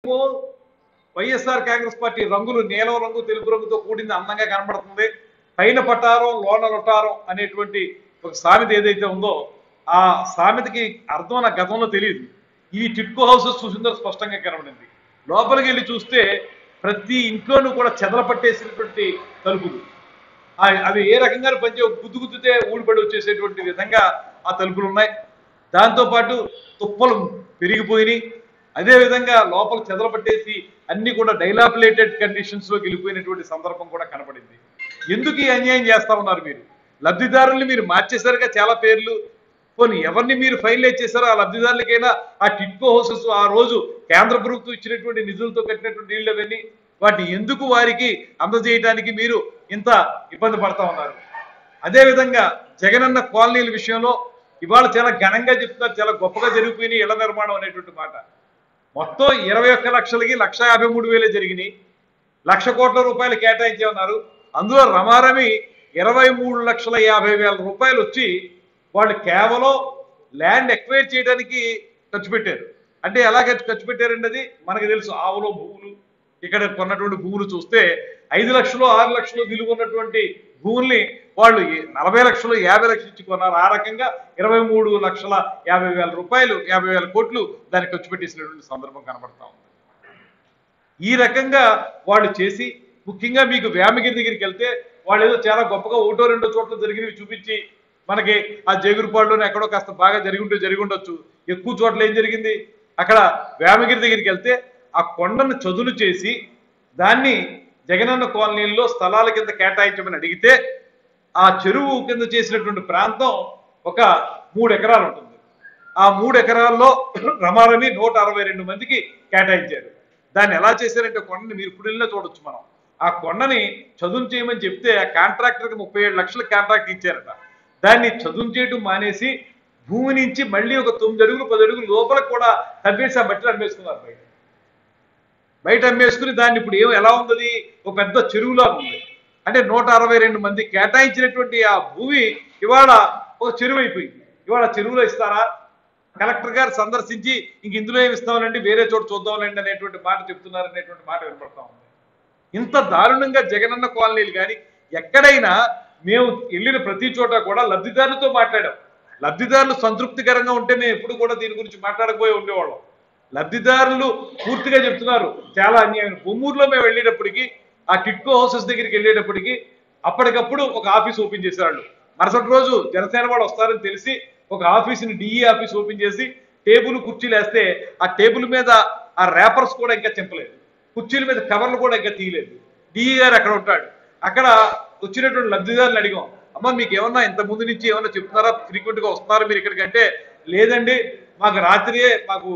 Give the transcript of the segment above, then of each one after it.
ఏమో వైఎస్ఆర్ కాంగ్రెస్ పార్టీ రంగులు నీలం రంగు తెలుపు రంగుతో కూడింది అందంగా కనబడుతుంది పైన పటారం లోన లొటారం అనేటువంటి ఒక సామెత ఏదైతే ఉందో ఆ సామెతకి అర్థం నాకు గతంలో తెలియదు ఈ టిట్కో హౌసెస్ చూసిందో స్పష్టంగా కనబడింది లోపలికి వెళ్ళి చూస్తే ప్రతి ఇంట్లోనూ కూడా చెదల పట్టేసినటువంటి తలుపులు ఆ- అవి ఏ రకంగా పనిచే గుద్దు గుద్దుతే ఊడిపడి వచ్చేసేటువంటి విధంగా ఆ తలుపులు ఉన్నాయి దాంతోపాటు తుప్పలు పెరిగిపోయినాయి అదేవిధంగా లోపల చెదల పట్టేసి అన్ని కూడా డైలాపిలేటెడ్ కండిషన్స్ లోకి వెళ్ళిపోయినటువంటి సందర్భం కూడా కనపడింది ఎందుకు ఈ అన్యాయం చేస్తా ఉన్నారు మీరు లబ్ధిదారుల్ని మీరు మార్చేశారుగా చాలా పేర్లు పోనీ ఎవరిని మీరు ఫైల్ చేశారో ఆ లబ్ధిదారులకైనా ఆ టిట్కో హౌసెస్ ఆ రోజు కేంద్ర ప్రభుత్వం ఇచ్చినటువంటి నిధులతో కట్టినటువంటి ఇళ్ళు అవన్నీ వాటిని ఎందుకు వారికి అందజేయడానికి మీరు ఇంత ఇబ్బంది పడతా ఉన్నారు అదేవిధంగా జగనన్న కాలనీల విషయంలో ఇవాళ చాలా ఘనంగా చెప్తున్నారు చాలా గొప్పగా జరిగిపోయినాయి ఇళ్ల నిర్మాణం అనేటువంటి మాట మొత్తం ఇరవై ఒక్క లక్షలకి లక్ష యాభై మూడు వేలే జరిగినాయి లక్ష కోట్ల రూపాయలు కేటాయించే ఉన్నారు అందులో రమారమి ఇరవై మూడు లక్షల యాభై వేల రూపాయలు వచ్చి వాళ్ళు కేవలం ల్యాండ్ ఎక్వైర్ చేయడానికి ఖర్చు పెట్టారు అంటే ఎలా ఖర్చు ఖర్చు పెట్టారండి అది మనకు తెలుసు ఆవులో భూములు ఇక్కడ కొన్నటువంటి భూములు చూస్తే ఐదు లక్షలు ఆరు లక్షలు విలువ ఉన్నటువంటి భూముల్ని వాళ్ళు ఈ నలభై లక్షలు యాభై లక్షలు ఇచ్చి కొన్నారు ఆ రకంగా ఇరవై మూడు లక్షల యాభై వేల రూపాయలు యాభై వేల కోట్లు దానికి ఖర్చు పెట్టేసినటువంటి సందర్భం కనబడతా ఉంది ఈ రకంగా వాళ్ళు చేసి ముఖ్యంగా మీకు వేమగిరి దగ్గరికి వెళ్తే వాళ్ళు ఏదో చాలా గొప్పగా ఒకటో రెండో చోట్ల జరిగినవి చూపించి మనకి ఆ జేగురుపాడులోనే ఎక్కడో కాస్త బాగా జరిగి ఉంటే జరిగి ఉండొచ్చు ఎక్కువ చోట్ల ఏం జరిగింది అక్కడ వేమగిరి దగ్గరికి వెళ్తే ఆ కొండను చదును చేసి దాన్ని జగనన్న కాలనీల్లో స్థలాల కింద కేటాయించమని అడిగితే ఆ చెరువు కింద చేసినటువంటి ప్రాంతం ఒక మూడు ఎకరాలు ఉంటుంది ఆ మూడు ఎకరాల్లో రమారమి నూట అరవై రెండు మందికి కేటాయించారు దాన్ని ఎలా చేశారంటే కొండని మీరు ఇప్పుడు వెళ్ళినా చూడొచ్చు మనం ఆ కొండని చదువు చేయమని చెప్తే ఆ కాంట్రాక్టర్కి ముప్పై ఏడు లక్షల కాంట్రాక్ట్ ఇచ్చారట దాన్ని చదువు చేయటం మానేసి భూమి నుంచి మళ్ళీ ఒక తొమ్మిది అడుగులు పది అడుగులు లోపల కూడా తవ్వేసి ఆ మట్టిని అమ్మేసుకున్నారు బయట బయట అమ్మేసుకుని దాన్ని ఇప్పుడు ఏం ఎలా ఉంది ఒక పెద్ద చెరువులా ఉంది అంటే నూట అరవై రెండు మంది కేటాయించినటువంటి ఆ భూమి ఇవాళ ఒక చెరువు అయిపోయింది ఇవాళ చెరువులో ఇస్తారా కలెక్టర్ గారు సందర్శించి ఇంక ఇందులో ఏమి ఇస్తామనండి వేరే చోట చూద్దాంలేండి అనేటువంటి మాట చెప్తున్నారు అనేటువంటి మాట వినపడతా ఉంది ఇంత దారుణంగా జగనన్న కాలనీలు కానీ ఎక్కడైనా మేము వెళ్ళిన ప్రతి చోట కూడా లబ్ధిదారులతో మాట్లాడాం లబ్ధిదారులు సంతృప్తికరంగా ఉంటే మేము ఎప్పుడు కూడా దీని గురించి మాట్లాడకపోయి ఉండేవాళ్ళం లబ్ధిదారులు పూర్తిగా చెప్తున్నారు చాలా అన్యాయం బొమ్మూరులో మేము వెళ్ళేటప్పటికి ఆ టిట్కో హౌసెస్ దగ్గరికి వెళ్ళేటప్పటికి అప్పటికప్పుడు ఒక ఆఫీస్ ఓపెన్ చేసేవాళ్ళు మరుసటి రోజు జనసేన వాళ్ళు వస్తారని తెలిసి ఒక ఆఫీస్ని డిఈ ఆఫీస్ ఓపెన్ చేసి టేబుల్ కుర్చీలు వేస్తే ఆ టేబుల్ మీద ఆ ర్యాపర్స్ కూడా ఇంకా చింపలేదు కుర్చీల మీద కవర్లు కూడా ఇంకా తీయలేదు డిఈ గారు అక్కడ ఉంటాడు అక్కడ వచ్చినటువంటి లబ్ధిదారులు అడిగాం అమ్మ మీకు ఏమన్నా ఇంత ముందు నుంచి ఏమన్నా చెప్తున్నారా ఫ్రీక్వెంట్ గా వస్తున్నారా మీరు ఇక్కడికి అంటే లేదండి మాకు రాత్రియే మాకు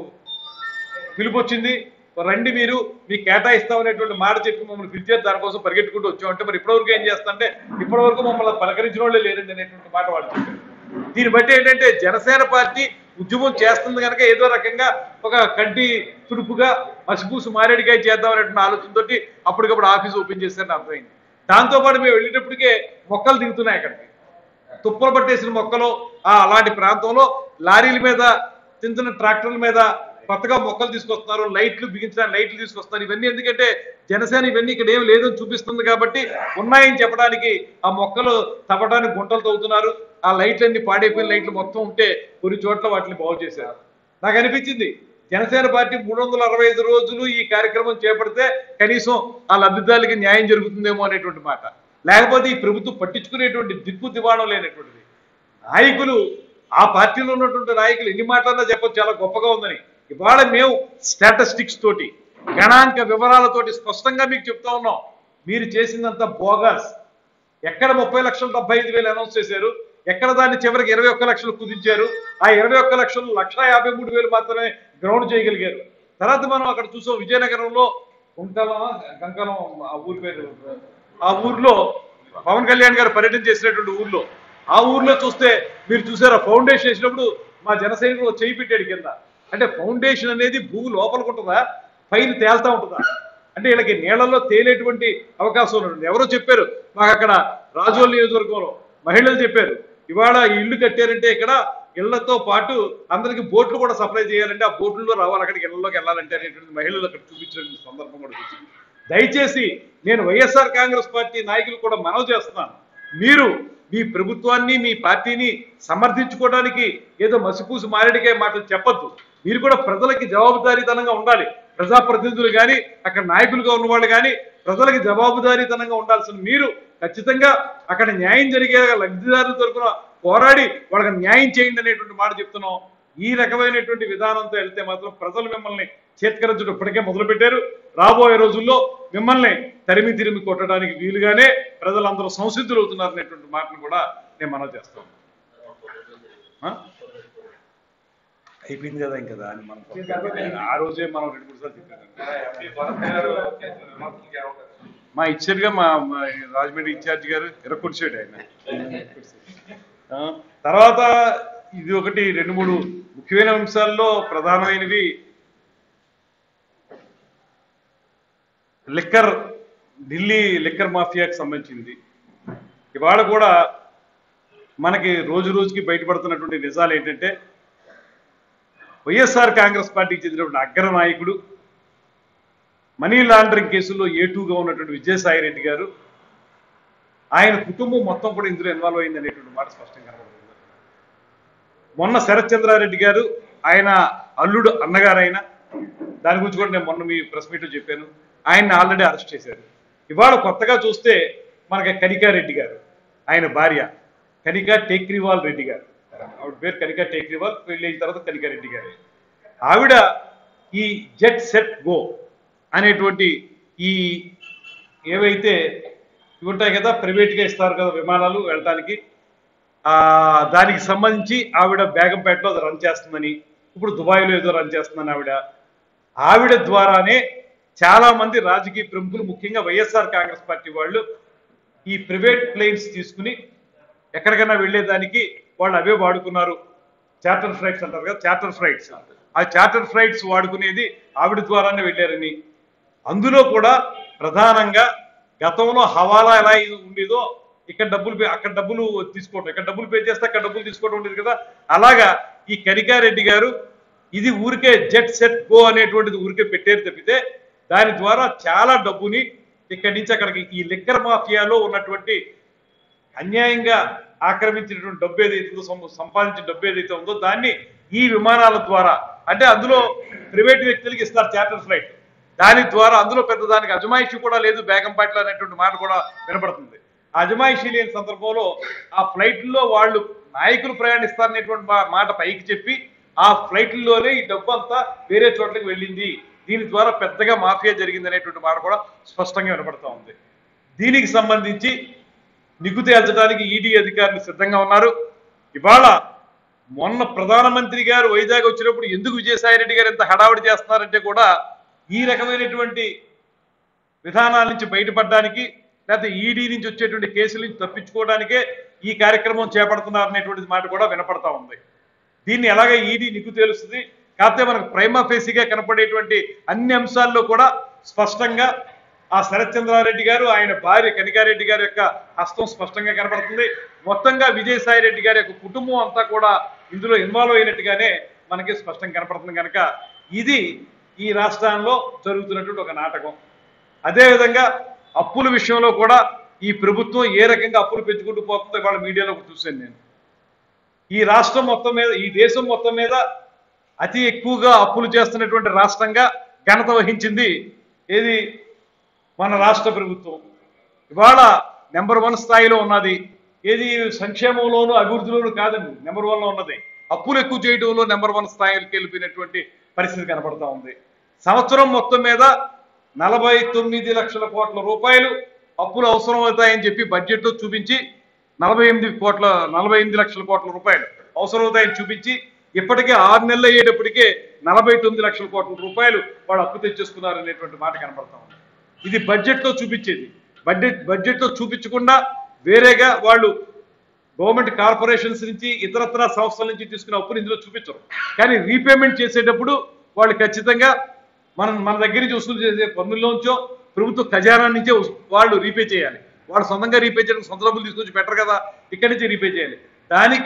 పిలుపు వచ్చింది రండి మీరు మీకు కేటాయిస్తామనేటువంటి మాట చెప్పి మమ్మల్ని పిలిచారు దానికోసం పరిగెట్టుకుంటూ వచ్చామంటే మరి ఇప్పటివరకు ఏం చేస్తాంటే ఇప్పటివరకు మమ్మల్ని పలకరించిన వాళ్ళే లేరండి అనేటువంటి మాట వాళ్ళు చెప్పారు దీన్ని బట్టి ఏంటంటే జనసేన పార్టీ ఉద్యమం చేస్తుంది కనుక ఏదో రకంగా ఒక కంటి తుడుపుగా మసిపూసు మారేడికాయ చేద్దాం అనేటువంటి ఆలోచనతోటి అప్పటికప్పుడు ఆఫీస్ ఓపెన్ చేస్తారని అర్థమైంది దాంతోపాటు మేము వెళ్ళేటప్పటికే మొక్కలు దిగుతున్నాయి అక్కడికి తుప్పలు పట్టేసిన మొక్కలు ఆ అలాంటి ప్రాంతంలో లారీల మీద చిన్న చిన్న ట్రాక్టర్ల మీద కొత్తగా మొక్కలు తీసుకొస్తున్నారు లైట్లు బిగించడానికి లైట్లు తీసుకొస్తున్నారు ఇవన్నీ ఎందుకంటే జనసేన ఇవన్నీ ఇక్కడ ఏం లేదని చూపిస్తుంది కాబట్టి ఉన్నాయని చెప్పడానికి ఆ మొక్కలు తవ్వడానికి గుంటలు తవ్వుతున్నారు ఆ లైట్లన్నీ పాడైపోయిన లైట్లు మొత్తం ఉంటే కొన్ని చోట్ల వాటిని బాగు చేశారు నాకు అనిపించింది జనసేన పార్టీ మూడు వందల అరవై ఐదు రోజులు ఈ కార్యక్రమం చేపడితే కనీసం ఆ లబ్ధిదారులకి న్యాయం జరుగుతుందేమో అనేటువంటి మాట లేకపోతే ఈ ప్రభుత్వం పట్టించుకునేటువంటి దిక్కు దివాణం లేనటువంటిది నాయకులు ఆ పార్టీలో ఉన్నటువంటి నాయకులు ఎన్ని మాటలన్నా చెప్పొచ్చు చాలా గొప్పగా ఉందని ఇవాళ మేము స్టాటిస్టిక్స్ తోటి గణాంక వివరాలతోటి స్పష్టంగా మీకు చెప్తా ఉన్నాం మీరు చేసిందంతా బోగస్ ఎక్కడ ముప్పై లక్షలు డెబ్బై ఐదు వేలు అనౌన్స్ చేశారు ఎక్కడ దాన్ని చివరికి ఇరవై ఒక్క లక్షలు కుదించారు ఆ ఇరవై ఒక్క లక్షలు లక్ష యాభై మూడు వేలు మాత్రమే గ్రౌండ్ చేయగలిగారు తర్వాత మనం అక్కడ చూసాం విజయనగరంలో ఉంకలమా గంకలం ఆ ఊరి పేరు ఆ ఊర్లో పవన్ కళ్యాణ్ గారు పర్యటన చేసినటువంటి ఊర్లో ఆ ఊర్లో చూస్తే మీరు చూసారా ఫౌండేషన్ వేసినప్పుడు మా జన సైనికులు చేయి పెట్టాడు కింద అంటే ఫౌండేషన్ అనేది భూమి లోపలికి ఉంటుందా పైన తేల్తా ఉంటుందా అంటే వీళ్ళకి నీళ్లలో తేలేటువంటి అవకాశం ఉంటుంది ఎవరో చెప్పారు మాకు అక్కడ రాజోల్ నియోజకవర్గంలో మహిళలు చెప్పారు ఇవాళ ఈ ఇల్లు కట్టారంటే ఇక్కడ ఇళ్లతో పాటు అందరికి బోట్లు కూడా సప్లై చేయాలంటే ఆ బోట్లలో రావాలి అక్కడికి ఇళ్లలోకి వెళ్ళాలంటే అనేటువంటి మహిళలు అక్కడ చూపించిన సందర్భం కూడా వచ్చింది దయచేసి నేను వైఎస్ఆర్ కాంగ్రెస్ పార్టీ నాయకులు కూడా మనవి చేస్తున్నాను మీరు మీ ప్రభుత్వాన్ని మీ పార్టీని సమర్థించుకోవడానికి ఏదో మసిపూసి మారేడికే మాటలు చెప్పొద్దు మీరు కూడా ప్రజలకి జవాబుదారీతనంగా ఉండాలి ప్రజాప్రతినిధులు కానీ అక్కడ నాయకులుగా ఉన్నవాళ్ళు కానీ ప్రజలకి జవాబుదారీతనంగా ఉండాల్సిన మీరు ఖచ్చితంగా అక్కడ న్యాయం జరిగే లబ్ధిదారుల తరపున పోరాడి వాళ్ళకి న్యాయం చేయండి అనేటువంటి మాట చెప్తున్నాం ఈ రకమైనటువంటి విధానంతో వెళ్తే మాత్రం ప్రజలు మిమ్మల్ని చేత్కరించడం ఇప్పటికే మొదలుపెట్టారు రాబోయే రోజుల్లో మిమ్మల్ని తరిమి తిరిమి కొట్టడానికి వీలుగానే ప్రజలందరూ సంసిద్ధులు అవుతున్నారు అనేటువంటి మాటను కూడా నేను మనవి చేస్తాను ఆ? అయిపోయింది కదా ఇంకా దాన్ని మనం ఆ రోజే మనం రెండు మూడు సార్లు చెప్పాను మా ఇచ్చారుగా మా మా రాజమండ్రి ఇన్ఛార్జ్ గారు ఎరకొడిచాడు ఆయన ఆ, తర్వాత ఇది ఒకటి రెండు మూడు ముఖ్యమైన అంశాల్లో ప్రధానమైనవి లిక్కర్ ఢిల్లీ లిక్కర్ మాఫియాకి సంబంధించింది ఇవాళ కూడా మనకి రోజు రోజుకి బయటపడుతున్నటువంటి నిజాలు ఏంటంటే వైఎస్ఆర్ కాంగ్రెస్ పార్టీకి చెందినటువంటి అగ్ర నాయకుడు మనీ లాండరింగ్ కేసులో ఏ టూగా ఉన్నటువంటి విజయసాయి రెడ్డి గారు ఆయన కుటుంబం మొత్తం కూడా ఇందులో ఇన్వాల్వ్ అయింది అనేటువంటి మాట స్పష్టంగా కనబడుతుంది మొన్న శరత్ చంద్రారెడ్డి గారు ఆయన అల్లుడు అన్నగారైన దాని గురించి కూడా నేను మొన్న మీ ప్రెస్ మీట్లో చెప్పాను ఆయన్ని ఆల్రెడీ అరెస్ట్ చేశారు ఇవాళ కొత్తగా చూస్తే మనకి కనికారెడ్డి గారు ఆయన భార్య కనికా టేక్రివాల్ రెడ్డి గారు ఆవిడ పేరు కనికా టేక్రివాల్ పెళ్లి అయిన తర్వాత కనికారెడ్డి గారు ఆవిడ ఈ జెట్ సెట్ గో అనేటువంటి ఈ ఏవైతే ఇవి ఉంటాయి కదా ప్రైవేట్గా ఇస్తారు కదా విమానాలు వెళ్ళటానికి ఆ దానికి సంబంధించి ఆవిడ బేగంపేటలో అది రన్ చేస్తుందని ఇప్పుడు దుబాయ్లో ఏదో రన్ చేస్తుందని ఆవిడ ఆవిడ ద్వారానే చాలా మంది రాజకీయ ప్రముఖులు ముఖ్యంగా వైఎస్ఆర్ కాంగ్రెస్ పార్టీ వాళ్ళు ఈ ప్రైవేట్ ప్లేన్స్ తీసుకుని ఎక్కడికైనా వెళ్ళేదానికి వాళ్ళు అవే వాడుకున్నారు చార్టర్ ఫ్లైట్స్ అంటారు కదా చార్టర్ ఫ్లైట్స్ ఆ చార్టర్ ఫ్లైట్స్ వాడుకునేది ఆవిడ ద్వారానే వెళ్ళారని అందులో కూడా ప్రధానంగా గతంలో హవాలా ఎలా ఇది ఉండేదో ఇక్కడ డబ్బులు పే అక్కడ డబ్బులు తీసుకోవడం ఇక్కడ డబ్బులు పే చేస్తే అక్కడ డబ్బులు తీసుకోవడం ఉండేది కదా అలాగా ఈ కనికారెడ్డి గారు ఇది ఊరికే జెట్ సెట్ గో అనేటువంటిది ఊరికే పెట్టారు తప్పితే దాని ద్వారా చాలా డబ్బుని ఇక్కడి నుంచి అక్కడికి ఈ లిక్కర్ మాఫియాలో ఉన్నటువంటి అన్యాయంగా ఆక్రమించినటువంటి డబ్బు ఏదైతే ఉందో సం- సంపాదించిన డబ్బు ఏదైతే ఉందో దాన్ని ఈ విమానాల ద్వారా అంటే అందులో ప్రైవేట్ వ్యక్తులకి ఇస్తారు చార్టర్ ఫ్లైట్ దాని ద్వారా అందులో పెద్ద దానికి అజమాయిషి కూడా లేదు బేగంపేటలో అనేటువంటి మాట కూడా వినపడుతుంది ఆ అజమాయిషి లేని సందర్భంలో ఆ ఫ్లైట్లో వాళ్ళు నాయకులు ప్రయాణిస్తారనేటువంటి మా- మాట పైకి చెప్పి ఆ ఫ్లైట్లలోనే ఈ డబ్బు అంతా వేరే చోట్లకి వెళ్ళింది దీని ద్వారా పెద్దగా మాఫియా జరిగింది అనేటువంటి మాట కూడా స్పష్టంగా వినపడతా ఉంది దీనికి సంబంధించి నిగ్గు తేల్చడానికి ఈడీ అధికారులు సిద్ధంగా ఉన్నారు ఇవాళ మొన్న ప్రధానమంత్రి గారు వైజాగ్ వచ్చినప్పుడు ఎందుకు విజయసాయి రెడ్డి గారు ఇంత హడావిడి చేస్తున్నారంటే కూడా ఈ రకమైనటువంటి విధానాల నుంచి బయటపడడానికి లేకపోతే ఈడీ నుంచి వచ్చేటువంటి కేసుల నుంచి తప్పించుకోవడానికే ఈ కార్యక్రమం చేపడుతున్నారు అనేటువంటి మాట కూడా వినపడతా ఉంది దీన్ని ఎలాగ ఈడీ నిగ్గు తేలుస్తుంది కాకపోతే మనకు ప్రైమా ఫేసీగా కనపడేటువంటి అన్ని అంశాల్లో కూడా స్పష్టంగా ఆ శరత్ చంద్రారెడ్డి గారు ఆయన భార్య కనికారెడ్డి గారి యొక్క హస్తం స్పష్టంగా కనపడుతుంది మొత్తంగా విజయసాయి రెడ్డి గారి యొక్క కుటుంబం అంతా కూడా ఇందులో ఇన్వాల్వ్ అయినట్టుగానే మనకి స్పష్టంగా కనపడుతుంది కనుక ఇది ఈ రాష్ట్రంలో జరుగుతున్నటువంటి ఒక నాటకం అదేవిధంగా అప్పుల విషయంలో కూడా ఈ ప్రభుత్వం ఏ రకంగా అప్పులు పెంచుకుంటూ పోతుందో ఇవాళ మీడియాలో చూశాను నేను ఈ రాష్ట్రం మొత్తం మీద ఈ దేశం మొత్తం మీద అతి ఎక్కువగా అప్పులు చేస్తున్నటువంటి రాష్ట్రంగా ఘనత వహించింది ఏది మన రాష్ట్ర ప్రభుత్వం ఇవాళ నెంబర్ వన్ స్థాయిలో ఉన్నది ఏది సంక్షేమంలోనూ అభివృద్ధిలోనూ కాదండి నెంబర్ వన్లో ఉన్నది అప్పులు ఎక్కువ చేయడంలో నెంబర్ వన్ స్థాయికి వెళ్ళిపోయినటువంటి పరిస్థితి కనబడతా ఉంది సంవత్సరం మొత్తం మీద నలభై తొమ్మిది లక్షల కోట్ల రూపాయలు అప్పులు అవసరం అవుతాయని చెప్పి బడ్జెట్లో చూపించి నలభై ఎనిమిది కోట్ల నలభై ఎనిమిది లక్షల కోట్ల రూపాయలు అవసరం అవుతాయని చూపించి ఇప్పటికే ఆరు నెలలు అయ్యేటప్పటికే నలభై తొమ్మిది లక్షల కోట్ల రూపాయలు వాళ్ళు అప్పు తెచ్చేసుకున్నారు అనేటువంటి మాట కనబడతా ఉంది ఇది బడ్జెట్లో చూపించేది బడ్జెట్ బడ్జెట్లో చూపించకుండా వేరేగా వాళ్ళు గవర్నమెంట్ కార్పొరేషన్స్ నుంచి ఇతరత్ర సంస్థల నుంచి తీసుకున్న అప్పులు ఇందులో చూపించరు కానీ రీపేమెంట్ చేసేటప్పుడు వాళ్ళు ఖచ్చితంగా మనం మన దగ్గర నుంచి వసూలు చేసే పన్నుల్లోంచో ప్రభుత్వ ఖజానా నుంచే వసూ- వాళ్ళు రీపే చేయాలి వాళ్ళు సొంతంగా రీపే చేయడానికి సొంత డబ్బులు తీసుకొచ్చి పెట్టరు కదా ఇక్కడి నుంచి రీపే చేయాలి దానికి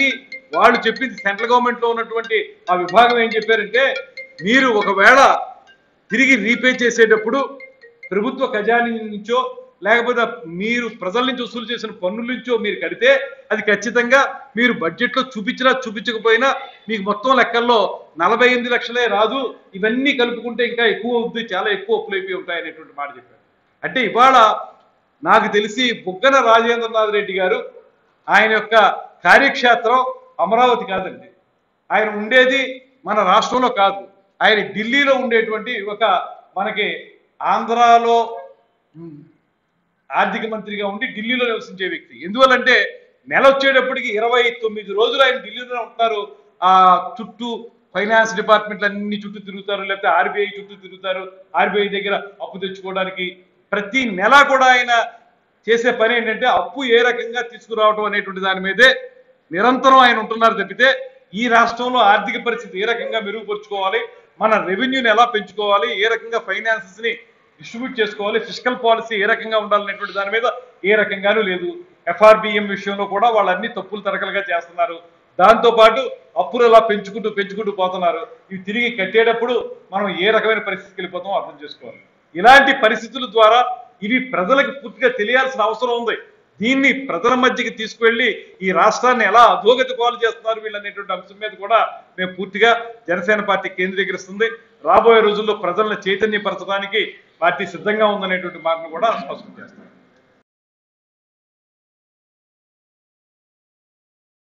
వాళ్ళు చెప్పింది సెంట్రల్ గవర్నమెంట్ లో ఉన్నటువంటి ఆ విభాగం ఏం చెప్పారంటే మీరు ఒకవేళ తిరిగి రీపే చేసేటప్పుడు ప్రభుత్వ ఖజానా నుంచో లేకపోతే మీరు ప్రజల నుంచి వసూలు చేసిన పన్నుల నుంచో మీరు కడితే అది ఖచ్చితంగా మీరు బడ్జెట్ లో చూపించినా చూపించకపోయినా మీకు మొత్తం లెక్కల్లో నలభై ఎనిమిది లక్షలే రాదు ఇవన్నీ కలుపుకుంటే ఇంకా ఎక్కువ అవుద్ది చాలా ఎక్కువ అప్పులు అయిపోయి ఉంటాయి అనేటువంటి మాట చెప్పారు అంటే ఇవాళ నాకు తెలిసి బుగ్గన రాజేంద్రనాథ్ రెడ్డి గారు ఆయన యొక్క కార్యక్షేత్రం అమరావతి కాదండి ఆయన ఉండేది మన రాష్ట్రంలో కాదు ఆయన ఢిల్లీలో ఉండేటువంటి ఒక మనకి ఆంధ్రాలో ఉమ్, ఆర్థిక మంత్రిగా ఉండి ఢిల్లీలో నివసించే వ్యక్తి ఎందువల్లంటే నెల వచ్చేటప్పటికి ఇరవై తొమ్మిది రోజులు ఆయన ఢిల్లీలో ఉంటారు ఆ చుట్టూ ఫైనాన్స్ డిపార్ట్మెంట్ అన్ని చుట్టూ తిరుగుతారు లేకపోతే ఆర్బీఐ చుట్టూ తిరుగుతారు ఆర్బీఐ దగ్గర అప్పు తెచ్చుకోవడానికి ప్రతి నెల కూడా ఆయన చేసే పని ఏంటంటే అప్పు ఏ రకంగా తీసుకురావడం అనేటువంటి దాని మీదే నిరంతరం ఆయన ఉంటున్నారు తప్పితే ఈ రాష్ట్రంలో ఆర్థిక పరిస్థితి ఏ రకంగా మెరుగుపరుచుకోవాలి మన రెవెన్యూని ఎలా పెంచుకోవాలి ఏ రకంగా ఫైనాన్సెస్ ని డిస్ట్రిబ్యూట్ చేసుకోవాలి ఫిజికల్ పాలసీ ఏ రకంగా ఉండాలనేటువంటి దాని మీద ఏ రకంగానూ లేదు ఎఫ్ఆర్బిఎం విషయంలో కూడా వాళ్ళు అన్ని తప్పులు తరకలుగా చేస్తున్నారు దాంతో పాటు అప్పులు అలా పెంచుకుంటూ పెంచుకుంటూ పోతున్నారు ఇవి తిరిగి కట్టేటప్పుడు మనం ఏ రకమైన పరిస్థితికి వెళ్ళిపోతామో అర్థం చేసుకోవాలి ఇలాంటి పరిస్థితుల ద్వారా ఇవి ప్రజలకు పూర్తిగా తెలియాల్సిన అవసరం ఉంది దీన్ని ప్రజల మధ్యకి తీసుకువెళ్లి ఈ రాష్ట్రాన్ని ఎలా అధోగతి పాలు చేస్తున్నారు వీళ్ళు అనేటువంటి అంశం మీద కూడా మేము పూర్తిగా జనసేన పార్టీ కేంద్రీకరిస్తుంది రాబోయే రోజుల్లో ప్రజలను చైతన్యపరచడానికి పార్టీ సిద్ధంగా ఉందనేటువంటి మాటను కూడా స్పష్టం చేస్తాం